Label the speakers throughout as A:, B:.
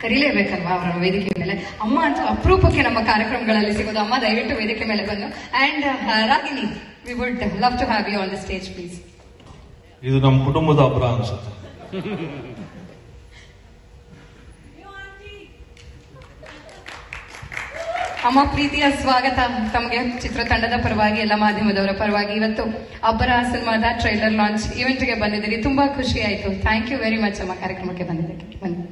A: ಕರೀಲೇಬೇಕಲ್ವಾ ಅವರ ವೇದಿಕೆ ಮೇಲೆ ಅಮ್ಮ ಅಂತೂ ಅಪರೂಪಕ್ಕೆ ನಮ್ಮ ಕಾರ್ಯಕ್ರಮಗಳಲ್ಲಿ ಸಿಗೋದು ಅಮ್ಮ ದಯವಿಟ್ಟು ವೇದಿಕೆ ಮೇಲೆ ಬಂದು and Ragini we would love to have you on the stage please
B: ಇದು ನಮ್ಮ ಕುಟುಂಬದ ಹಬ್ಬ ಅನ್ಸುತ್ತೆ
A: ಅಮ್ಮ ಪ್ರೀತಿಯ ಸ್ವಾಗತ ತಮಗೆ ಚಿತ್ರತಂಡದ ಪರವಾಗಿ ಎಲ್ಲ ಮಾಧ್ಯಮದವರ ಪರವಾಗಿ ಇವತ್ತು ಅಬ್ಬರ ಸಿನಿಮಾದ ಟ್ರೈಲರ್ ಲಾಂಚ್ ಇವೆಂಟ್ಗೆ ಬಂದಿದ್ದೀರಿ ತುಂಬಾ ಖುಷಿ ಆಯ್ತು ಥ್ಯಾಂಕ್ ಯು ವೆರಿ ಮಚ್ ಅಮ್ಮ ಕಾರ್ಯಕ್ರಮಕ್ಕೆ ಬಂದಿದ್ದಕ್ಕೆ ಬನ್ನಿ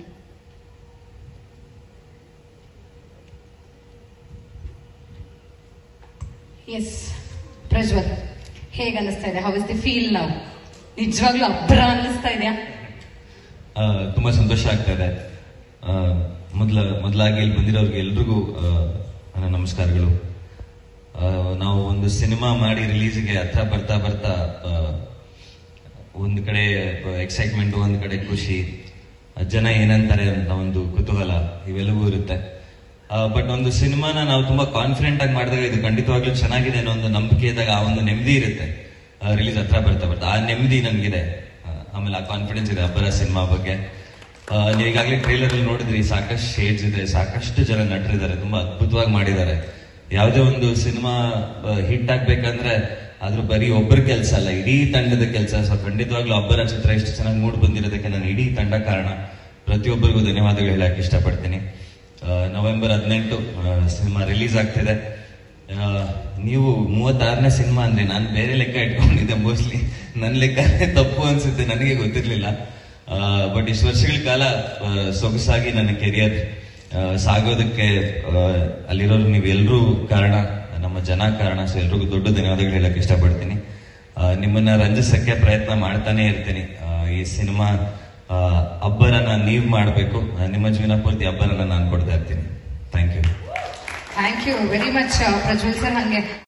A: ಎಸ್ ಪ್ರಜ್ವಲ್ ಹೇಗೆ ಅನ್ನಿಸ್ತಾ ಇದೆ ಹೌ ಇಸ್ ದಿ ಫೀಲ್ ನಾವು ನಿಜವಾಗ್ಲೂ ಅಬ್ಬರ ಅನ್ನಿಸ್ತಾ ಇದೆಯಾ
C: ಆ, ತುಂಬಾ ಸಂತೋಷ ಆಗ್ತಾ ಇದೆ ಆ, ಮೊದ್ಲ ಮೊದಲಾಗಿ ಇಲ್ಲಿ ಬಂದಿರೋರ್ಗೆ ಎಲ್ರಿಗೂ ಆ, ನನ್ನ ನಮಸ್ಕಾರಗಳು ಆ, ನಾವು ಒಂದು ಸಿನಿಮಾ ಮಾಡಿ ರಿಲೀಸ್ಗೆ ಹತ್ರ ಬರ್ತಾ ಬರ್ತಾ ಆ, ಒಂದ್ ಕಡೆ ಎಕ್ಸೈಟ್ಮೆಂಟ್ ಒಂದ್ ಕಡೆ ಖುಷಿ ಆ, ಜನ ಏನಂತಾರೆ ಅಂತ ಒಂದು ಕುತೂಹಲ ಇವೆಲ್ಲವೂ ಇರುತ್ತೆ ಬಟ್ ಒಂದು ಸಿನಿಮಾನ ನಾವು ತುಂಬಾ ಕಾನ್ಫಿಡೆಂಟ್ ಆಗಿ ಮಾಡಿದಾಗ ಇದು ಖಂಡಿತವಾಗ್ಲೂ ಚೆನ್ನಾಗಿದೆ ಅನ್ನೋ ಒಂದು ನಂಬಿಕೆ ಇದ್ದಾಗ ಆ ಒಂದು ನೆಮ್ಮದಿ ಇರುತ್ತೆ ರಿಲೀಸ್ ಹತ್ರ ಬರ್ತಾ ಬರ್ತಾ ಆ ನೆಮ್ಮದಿ ನನ್ಗಿದೆ ಆ, ಆಮೇಲೆ ಆ ಕಾನ್ಫಿಡೆನ್ಸ್ ಇದೆ ಅಬ್ಬರ ಸಿನಿಮಾ ಬಗ್ಗೆ ಆ, ನೀವು ಈಗಾಗಲೇ ಟ್ರೈಲರ್ ಅಲ್ಲಿ ನೋಡಿದ್ರಿ ಸಾಕಷ್ಟು ಶೇಡ್ಸ್ ಇದೆ ಸಾಕಷ್ಟು ಜನ ನಟರಿದ್ದಾರೆ ತುಂಬಾ ಅದ್ಭುತವಾಗಿ ಮಾಡಿದ್ದಾರೆ ಯಾವುದೇ ಒಂದು ಸಿನಿಮಾ ಹಿಟ್ ಆಗ್ಬೇಕಂದ್ರೆ ಅದ್ರ ಬರೀ ಒಬ್ಬರ ಕೆಲಸ ಅಲ್ಲ ಇಡೀ ತಂಡದ ಕೆಲಸ ಸೊ ಖಂಡಿತವಾಗ್ಲೂ ಅಬ್ಬರ ಚಿತ್ರ ಇಷ್ಟು ಚೆನ್ನಾಗಿ ಮೂಡ್ ಬಂದಿರೋದಕ್ಕೆ ನಾನು ಇಡೀ ತಂಡ ಕಾರಣ ಪ್ರತಿಯೊಬ್ಬರಿಗೂ ಧನ್ಯವಾದಗಳು ಹೇಳಕ್ ಇಷ್ಟಪಡ್ತೀನಿ ಆ, ನವೆಂಬರ್ ಹದಿನೆಂಟು ಸಿನಿಮಾ ರಿಲೀಸ್ ಆಗ್ತಿದೆ ಆ, ನೀವು ಮೂವತ್ತಾರನೇ ಸಿನಿಮಾ ಅಂದ್ರೆ ನಾನು ಬೇರೆ ಲೆಕ್ಕ ಇಟ್ಕೊಂಡಿದ್ದೆ ಮೋಸ್ಟ್ಲಿ ನನ್ನ ಲೆಕ್ಕನೇ ತಪ್ಪು ಅನ್ಸುತ್ತೆ ನನಗೆ ಗೊತ್ತಿರ್ಲಿಲ್ಲ ಬಟ್ ಇಷ್ಟು ವರ್ಷಗಳ ಕಾಲ ಆ, ಸೊಗಸಾಗಿ ನನ್ನ ಕೆರಿಯರ್ ಸಾಗೋದಕ್ಕೆ ಆ, ಅಲ್ಲಿರೋರು ನೀವೆಲ್ಲರೂ ಕಾರಣ ನಮ್ಮ ಜನ ಕಾರಣ ಸೊ ಎಲ್ರಿಗೂ ದೊಡ್ಡ ಧನ್ಯವಾದಗಳು ಹೇಳಕ್ ಇಷ್ಟಪಡ್ತೀನಿ ಆ, ನಿಮ್ಮನ್ನ ರಂಜಿಸಕ್ಕೆ ಪ್ರಯತ್ನ ಮಾಡ್ತಾನೆ ಇರ್ತೀನಿ ಆ, ಈ ಸಿನಿಮಾ ಅಬ್ಬರನ ನೀವ್ ಮಾಡ್ಬೇಕು ಆ, ನಿಮ್ಮ ಜೀವನ ಪೂರ್ತಿ ಅಬ್ಬರನ ನಾನು ಕೊಡ್ತಾ ಇರ್ತೀನಿ thank you
A: thank you very much Prajwal sir ಹಂಗೆ